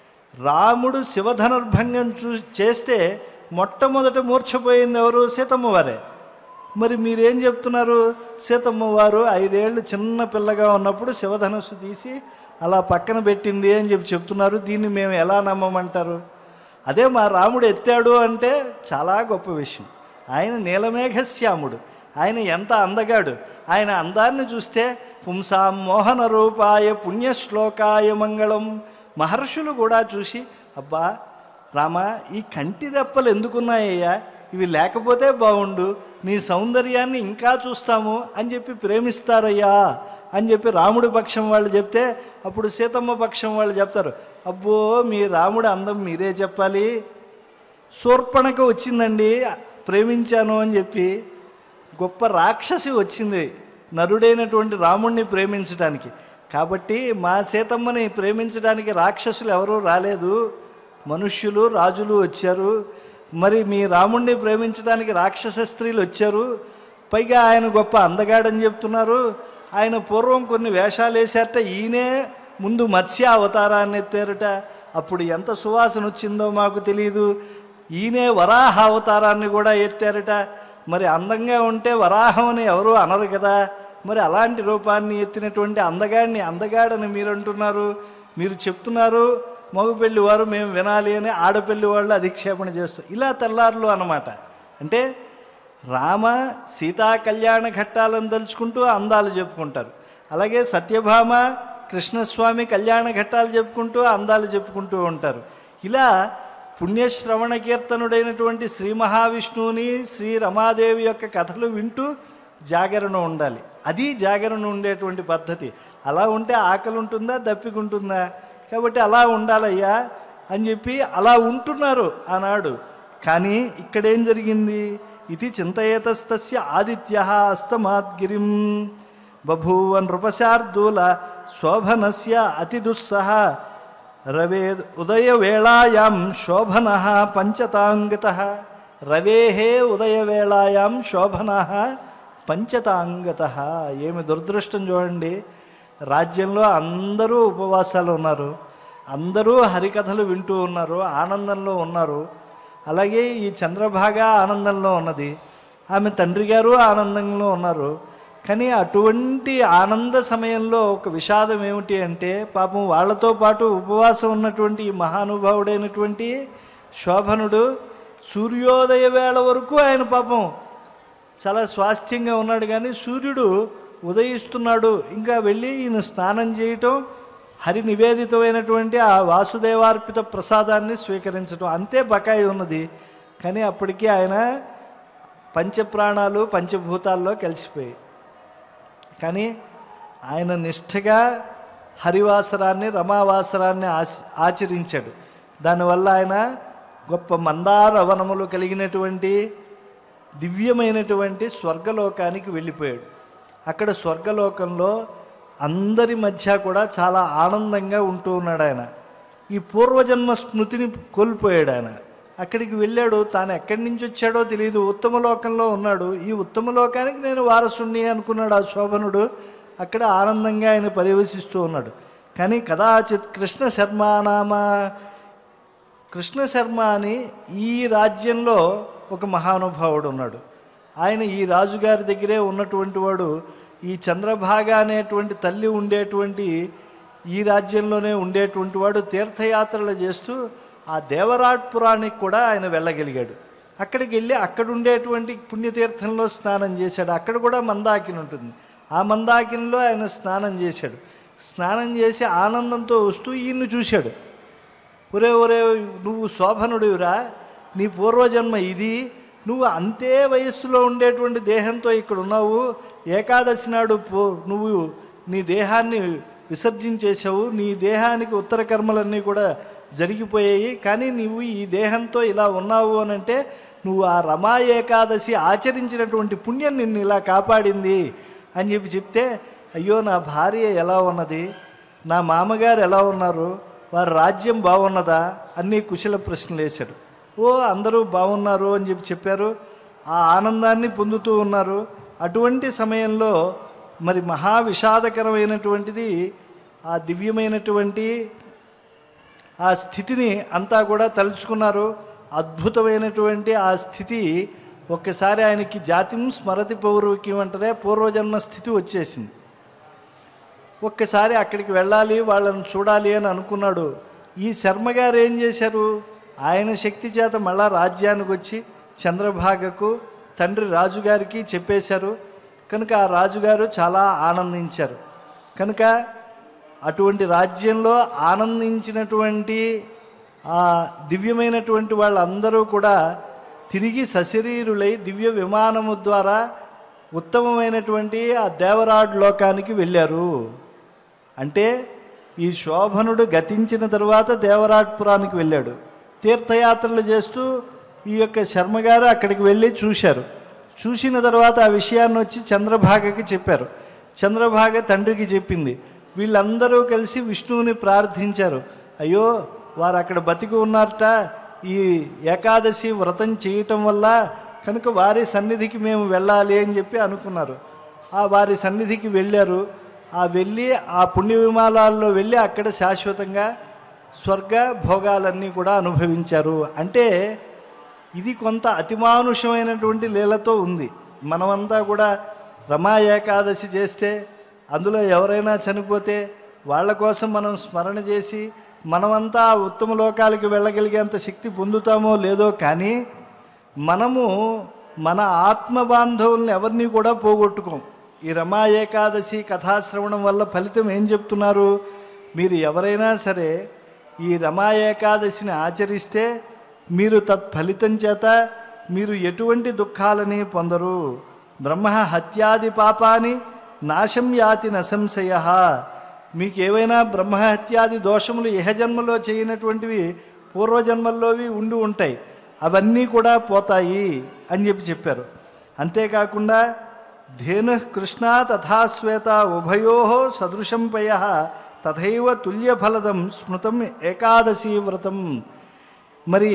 రాముడు శివధనుర్భంగం చూ చేస్తే మొట్టమొదట మూర్ఛపోయింది ఎవరు సీతమ్మ వారే మరి మీరేం చెప్తున్నారు సీతమ్మ వారు ఐదేళ్ళు చిన్న పిల్లగా ఉన్నప్పుడు శివధనుస్సు తీసి అలా పక్కన పెట్టింది అని చెప్పి చెప్తున్నారు దీన్ని మేము ఎలా నమ్మమంటారు అదే మా రాముడు ఎత్తాడు అంటే చాలా గొప్ప విషయం ఆయన నీలమేఘశ్యాముడు ఆయన ఎంత అందగాడు ఆయన అందాన్ని చూస్తే పుంసాం మోహన రూపాయ పుణ్యశ్లోకాయ మంగళం మహర్షులు కూడా చూసి అబ్బా రామ ఈ కంటి రెప్పలు ఎందుకున్నాయ్యా ఇవి లేకపోతే బాగుండు నీ సౌందర్యాన్ని ఇంకా చూస్తాము అని చెప్పి ప్రేమిస్తారయ్యా అని చెప్పి రాముడి పక్షం వాళ్ళు చెప్తే అప్పుడు సీతమ్మ పక్షం వాళ్ళు చెప్తారు అబ్బో మీ రాముడి అందం మీరే చెప్పాలి శూర్పణక వచ్చిందండి ప్రేమించాను అని చెప్పి గొప్ప రాక్షసి వచ్చింది నరుడైనటువంటి రాముణ్ణి ప్రేమించడానికి కాబట్టి మా సీతమ్మని ప్రేమించడానికి రాక్షసులు ఎవరూ రాలేదు మనుష్యులు రాజులు వచ్చారు మరి మీ రాముణ్ణి ప్రేమించడానికి రాక్షస స్త్రీలు వచ్చారు పైగా ఆయన గొప్ప అందగాడని చెప్తున్నారు ఆయన పూర్వం కొన్ని వేషాలు వేశారట ఈయనే ముందు మత్స్య అవతారాన్ని ఎత్తారట అప్పుడు ఎంత సువాసన వచ్చిందో మాకు తెలియదు ఈయనే వరాహ అవతారాన్ని కూడా ఎత్తారట మరి అందంగా ఉంటే వరాహం అని ఎవరు అనరు కదా మరి అలాంటి రూపాన్ని ఎత్తినటువంటి అందగాడిని అందగాడని మీరు అంటున్నారు మీరు చెప్తున్నారు మగపెళ్లి వారు మేము వినాలి అని ఆడపెళ్లి వాళ్ళు అధిక్షేపణ చేస్తారు ఇలా తెల్లారులు అన్నమాట అంటే రామ సీతా కళ్యాణ ఘట్టాలను తలుచుకుంటూ అందాలు చెప్పుకుంటారు అలాగే సత్యభామ కృష్ణస్వామి కళ్యాణ ఘట్టాలు చెప్పుకుంటూ అందాలు చెప్పుకుంటూ ఉంటారు ఇలా పుణ్యశ్రవణ కీర్తనుడైనటువంటి శ్రీ మహావిష్ణువుని శ్రీ రమాదేవి యొక్క కథలు వింటూ జాగరణ ఉండాలి అది జాగరణ ఉండేటువంటి పద్ధతి అలా ఉంటే ఆకలి ఉంటుందా దప్పికుంటుందా కాబట్టి అలా ఉండాలయ్యా అని చెప్పి అలా ఉంటున్నారు ఆనాడు కానీ ఇక్కడేం జరిగింది ఇది చింతయేతస్తస్య ఆదిత్య అస్తమాద్గిరిం బభూవ నృపశార్దూల శోభనస్య అతి దుస్సహ రవే ఉదయవేళాయాం శోభన పంచతాంగత రవేహే ఉదయవేళాయాం శోభన పంచతాంగత ఏమి దురదృష్టం చూడండి రాజ్యంలో అందరూ ఉపవాసాలు ఉన్నారు అందరూ హరికథలు వింటూ ఉన్నారు ఆనందంలో ఉన్నారు అలాగే ఈ చంద్రభాగ ఆనందంలో ఉన్నది ఆమె తండ్రి గారు ఆనందంలో ఉన్నారు కానీ అటువంటి ఆనంద సమయంలో ఒక విషాదం ఏమిటి అంటే పాపం వాళ్ళతో పాటు ఉపవాసం ఉన్నటువంటి ఈ మహానుభావుడైనటువంటి శోభనుడు సూర్యోదయ వేళ వరకు ఆయన పాపం చాలా స్వాస్థ్యంగా ఉన్నాడు కానీ సూర్యుడు ఉదయిస్తున్నాడు ఇంకా వెళ్ళి ఈయన స్నానం చేయటం హరి నివేదితమైనటువంటి ఆ వాసుదేవార్పిత ప్రసాదాన్ని స్వీకరించడం అంతే బకాయి ఉన్నది కానీ అప్పటికీ ఆయన పంచప్రాణాలు పంచభూతాల్లో కలిసిపోయాయి కానీ ఆయన నిష్ఠగా హరివాసరాన్ని రమావాసరాన్ని ఆచ- ఆచరించాడు దానివల్ల ఆయన గొప్ప మందార వనములు కలిగినటువంటి దివ్యమైనటువంటి స్వర్గలోకానికి వెళ్ళిపోయాడు అక్కడ స్వర్గలోకంలో అందరి మధ్య కూడా చాలా ఆనందంగా ఉంటూ ఉన్నాడు ఆయన ఈ పూర్వజన్మ స్మృతిని కోల్పోయాడు ఆయన అక్కడికి వెళ్ళాడు తాను ఎక్కడి నుంచి వచ్చాడో తెలియదు ఉత్తమ లోకంలో ఉన్నాడు ఈ ఉత్తమ లోకానికి నేను వారసుణ్ణి అనుకున్నాడు ఆ శోభనుడు అక్కడ ఆనందంగా ఆయన పర్యవసిస్తూ ఉన్నాడు కానీ కదాచిత్ కృష్ణ శర్మానామ కృష్ణ శర్మ అని ఈ రాజ్యంలో ఒక మహానుభావుడు ఉన్నాడు ఆయన ఈ రాజుగారి దగ్గరే ఉన్నటువంటి వాడు ఈ చంద్రభాగ అనేటువంటి తల్లి ఉండేటువంటి ఈ రాజ్యంలోనే ఉండేటువంటి వాడు తీర్థయాత్రలు చేస్తూ ఆ దేవరాట్పురానికి కూడా ఆయన వెళ్ళగలిగాడు అక్కడికి వెళ్ళి అక్కడ ఉండేటువంటి పుణ్యతీర్థంలో స్నానం చేశాడు అక్కడ కూడా మందాకిని ఉంటుంది ఆ మందాకినిలో ఆయన స్నానం చేశాడు స్నానం చేసి ఆనందంతో వస్తూ ఈయన్ని చూశాడు ఒరే ఒరే నువ్వు శోభనుడివిరా నీ పూర్వజన్మ ఇది నువ్వు అంతే వయస్సులో ఉండేటువంటి దేహంతో ఇక్కడ ఉన్నావు ఏకాదశి నాడు పో నువ్వు నీ దేహాన్ని విసర్జించేశావు నీ దేహానికి ఉత్తర కర్మలన్నీ కూడా జరిగిపోయాయి కానీ నువ్వు ఈ దేహంతో ఇలా ఉన్నావు అని అంటే నువ్వు ఆ రమా ఏకాదశి ఆచరించినటువంటి పుణ్యం నిన్ను ఇలా కాపాడింది అని చెప్పి చెప్తే అయ్యో నా భార్య ఎలా ఉన్నది నా మామగారు ఎలా ఉన్నారు వారి రాజ్యం బాగున్నదా అన్నీ కుశల ప్రశ్నలు వేశాడు ఓ అందరూ బాగున్నారు అని చెప్పి చెప్పారు ఆ ఆనందాన్ని పొందుతూ ఉన్నారు అటువంటి సమయంలో మరి మహా విషాదకరమైనటువంటిది ఆ దివ్యమైనటువంటి ఆ స్థితిని అంతా కూడా తలుచుకున్నారు అద్భుతమైనటువంటి ఆ స్థితి ఒక్కసారి ఆయనకి జాతిం స్మరతి పౌర్వక్యం అంటారే పూర్వజన్మ స్థితి వచ్చేసింది ఒక్కసారి అక్కడికి వెళ్ళాలి వాళ్ళని చూడాలి అని అనుకున్నాడు ఈ శర్మ గారు ఏం చేశారు ఆయన శక్తి చేత మళ్ళా రాజ్యానికి వచ్చి చంద్రభాగకు తండ్రి రాజుగారికి చెప్పేశారు కనుక ఆ రాజుగారు చాలా ఆనందించారు కనుక అటువంటి రాజ్యంలో ఆనందించినటువంటి ఆ దివ్యమైనటువంటి వాళ్ళందరూ కూడా తిరిగి సశరీరులై దివ్య విమానము ద్వారా ఉత్తమమైనటువంటి ఆ దేవరాడ్ లోకానికి వెళ్ళారు అంటే ఈ శోభనుడు గతించిన తరువాత దేవరాట్పురానికి వెళ్ళాడు తీర్థయాత్రలు చేస్తూ ఈ యొక్క శర్మగారు అక్కడికి వెళ్ళి చూశారు చూసిన తర్వాత ఆ విషయాన్ని వచ్చి చంద్రభాగకి చెప్పారు చంద్రభాగ తండ్రికి చెప్పింది వీళ్ళందరూ కలిసి విష్ణువుని ప్రార్థించారు అయ్యో వారు అక్కడ బతికి ఉన్నారట ఈ ఏకాదశి వ్రతం చేయటం వల్ల కనుక వారి సన్నిధికి మేము వెళ్ళాలి అని చెప్పి అనుకున్నారు ఆ వారి సన్నిధికి వెళ్ళారు ఆ వెళ్ళి ఆ పుణ్య విమానాల్లో వెళ్ళి అక్కడ శాశ్వతంగా స్వర్గ భోగాలన్నీ కూడా అనుభవించారు అంటే ఇది కొంత అతిమానుషమైనటువంటి లీలతో ఉంది మనమంతా కూడా రమా ఏకాదశి చేస్తే అందులో ఎవరైనా చనిపోతే వాళ్ళ కోసం మనం స్మరణ చేసి మనమంతా ఆ ఉత్తమ లోకాలకు వెళ్ళగలిగేంత శక్తి పొందుతామో లేదో కానీ మనము మన ఆత్మ బాంధవుల్ని ఎవరిని కూడా పోగొట్టుకోం ఈ రమా ఏకాదశి కథాశ్రవణం వల్ల ఫలితం ఏం చెప్తున్నారు మీరు ఎవరైనా సరే ఈ రమా ఏకాదశిని ఆచరిస్తే మీరు తత్ఫలితం చేత మీరు ఎటువంటి దుఃఖాలని పొందరు బ్రహ్మ హత్యాది పాపాని నాశం యాతి నసంశయ మీకు ఏవైనా బ్రహ్మహత్యాది దోషములు ఇహజన్మలో చేయనటువంటివి పూర్వజన్మల్లోవి ఉండి ఉంటాయి అవన్నీ కూడా పోతాయి అని చెప్పి చెప్పారు అంతేకాకుండా ధేను కృష్ణ తథా శ్వేత ఉభయో సదృశం పయ తథైవ తుల్యఫలదం స్మృతం ఏకాదశి వ్రతం మరి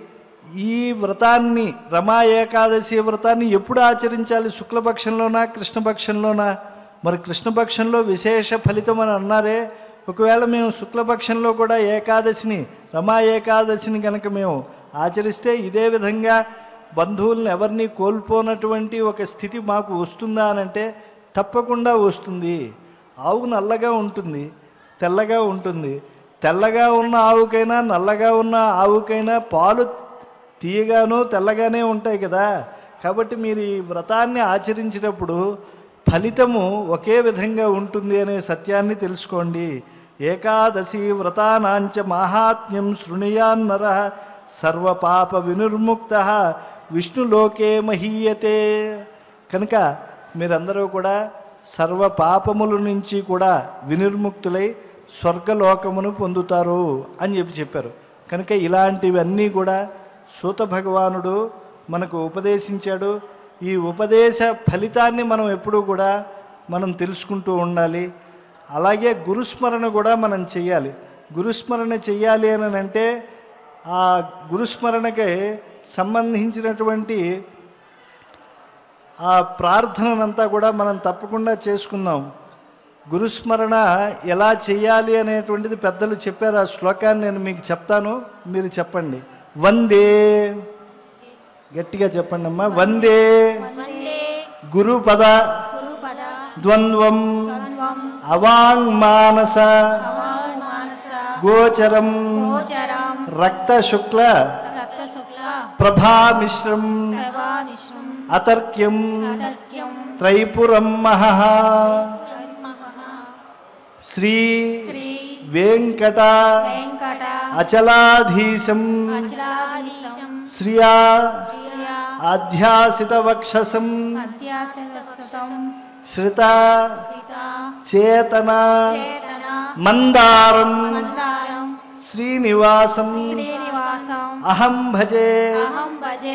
ఈ వ్రతాన్ని రమా ఏకాదశి వ్రతాన్ని ఎప్పుడు ఆచరించాలి శుక్లపక్షంలోనా కృష్ణపక్షంలోనా మరి కృష్ణపక్షంలో విశేష ఫలితం అని అన్నారే ఒకవేళ మేము శుక్లపక్షంలో కూడా ఏకాదశిని రమా ఏకాదశిని కనుక మేము ఆచరిస్తే ఇదే విధంగా బంధువులను ఎవరిని కోల్పోనటువంటి ఒక స్థితి మాకు వస్తుందా అని అంటే తప్పకుండా వస్తుంది ఆవు నల్లగా ఉంటుంది తెల్లగా ఉంటుంది తెల్లగా ఉన్న ఆవుకైనా నల్లగా ఉన్న ఆవుకైనా పాలు తీయగాను తెల్లగానే ఉంటాయి కదా కాబట్టి మీరు ఈ వ్రతాన్ని ఆచరించినప్పుడు ఫలితము ఒకే విధంగా ఉంటుంది అనే సత్యాన్ని తెలుసుకోండి ఏకాదశి వ్రతానాంచ మాహాత్మ్యం శృణుయాన్నర సర్వపాప వినుర్ముక్త విష్ణులోకే మహీయతే కనుక మీరందరూ కూడా సర్వ పాపముల నుంచి కూడా వినిర్ముక్తులై స్వర్గలోకమును పొందుతారు అని చెప్పి చెప్పారు కనుక ఇలాంటివన్నీ కూడా సూత భగవానుడు మనకు ఉపదేశించాడు ఈ ఉపదేశ ఫలితాన్ని మనం ఎప్పుడూ కూడా మనం తెలుసుకుంటూ ఉండాలి అలాగే గురుస్మరణ కూడా మనం చెయ్యాలి గురుస్మరణ చెయ్యాలి అని అంటే ఆ గురుస్మరణకి సంబంధించినటువంటి ఆ ప్రార్థననంతా కూడా మనం తప్పకుండా చేసుకుందాం గురుస్మరణ ఎలా చేయాలి అనేటువంటిది పెద్దలు చెప్పారు ఆ శ్లోకాన్ని నేను మీకు చెప్తాను మీరు చెప్పండి వందే గట్టిగా చెప్పండి అమ్మా వందే వందే గురుపద గురుపద ద్వంద్వం ద్వంద్వం అవాంగ్మానస మానస గోచరం గోచరం రక్త శుక్ల రక్తశుక్ల ప్రభామిశ్రం ప్రభావిశ్వం అతర్క్యం అతర్క్యం త్రైపురం మహః శ్రీ శ్రీ వెంకట వెంకట అచలాధీశం అచలాధీశం శ్రియా శ్రియ ఆధ్యాసిత వక్షసం అధ్యాత్మసం శ్రిత సీత చేతన చేతన మందారం మందారం శ్రీనివాసం శ్రీనివాసం అహం భజే అహం భజే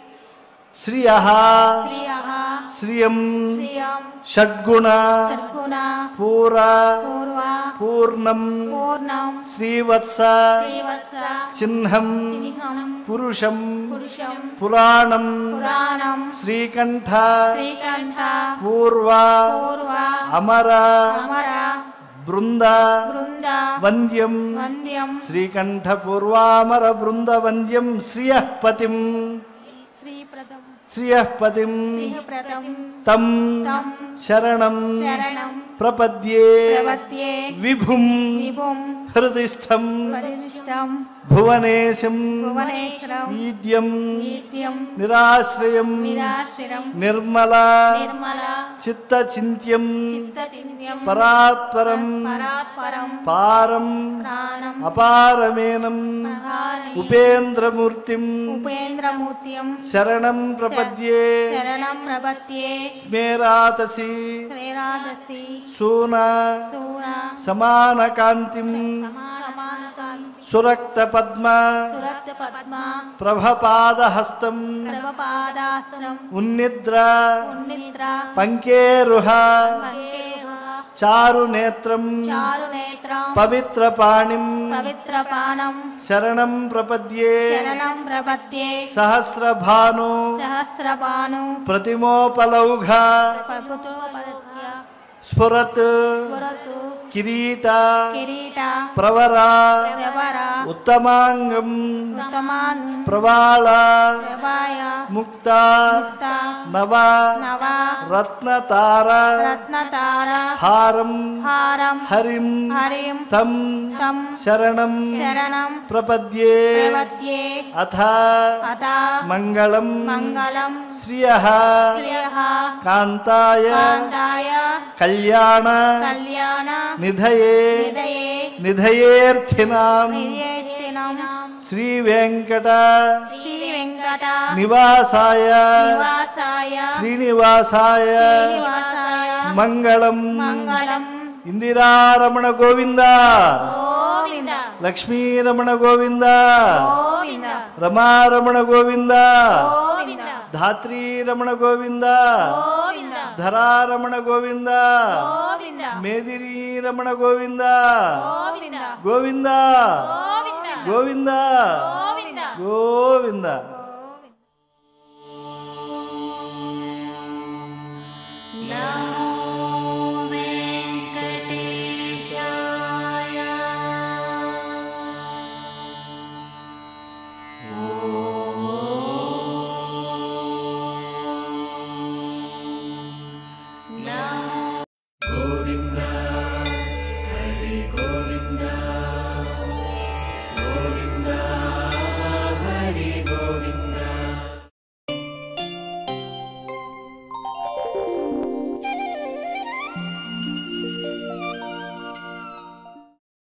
శ్రియ శ్రియః శ్రియం శ్రియం షడ్గుణ సద్గుణ పూర పూర్వ పూర్ణం పూర్ణం శ్రీవత్స శ్రీవత్స చిహ్నం చిహ్నం పురుషం పురుషం పురాణం పురాణం శ్రీకంఠ శ్రీకంఠ పూర్వ పూర్వ అమర అమర బృంద బృంద వంద్యం వంద్యం శ్రీకంఠ పూర్వామర బృంద వంద్యం శ్రియపతిం శ్రీప్రదం శ్రియపతిం శ్రీప్రదం తం తం శరణం శరణం ప్రపద్యే ప్రవత్యే విభుం విభుం హృదిస్థం పరిశిష్టం భువనేశం భువనేశ్వరం ఈద్యం నిత్యం నిరాశ్రయం నిరాశ్రం నిర్మల నిర్మల చిత్తచింత్యం చిత్తచిన్యం పరాత్పరం పరాత్పరం పారం ప్రాణం అపారమేనం ప్రధాని ఉపేంద్రమూర్తిం ఉపేంద్రమూర్త్యం శరణం ప్రపద్యే శరణం ప్రపత్యే స్మేరాతసి శ్రీరాధసి సూన సూర సమానకాంతిం సమానకాంతి సురక్త పద్మ సురక్త పద్మ ప్రభపాదహస్తం ప్రభపాదాశ్రం ఉన్నిద్ర ఉన్నిద్ర పంకేరుహ పంకేహ చారు నేత్రం చారు నేత్రం పవిత్ర పాణిం పవిత్ర పానం శరణం ప్రపద్యే శరణం ప్రపత్యే సహస్రభాను సహస్రపాను ప్రతిమోపలౌఘ పగుతోపద్య స్ఫురత్ పురతు కిరీట కిరీట ప్రవర ప్రవర ఉత్తమాంగం ఉత్తమాన్ ప్రవాళ ప్రభాయ ముక్త ముక్త నవ నవ రత్నతార రత్నతార హారం హారం హరిం హరిం తం తం శరణం శరణం ప్రపద్యే ప్రవత్యే అథ అత మంగళం మంగళం శ్రియ శ్రియ కాంతాయ కాంతాయ కళ్యాణ కళ్యాణ నిధయే నిదయే నిధయేర్థినాం నిర్యేతినం శ్రీ వెంకట శ్రీ వెంకట నివాసాయ నివాసాయ శ్రీనివాసాయ శ్రీనివాసాయ మంగళం మంగళం ఇందిరారమణ గోవింద గోవింద లక్ష్మీరమణ గోవింద గోవింద రమారమణ గోవింద గోవింద ధాత్రీరమణ గోవింద గోవింద ధరారమణ గోవింద గోవింద మేదిరీరమణ గోవింద గోవింద గోవింద గోవింద గోవింద గోవింద గోవింద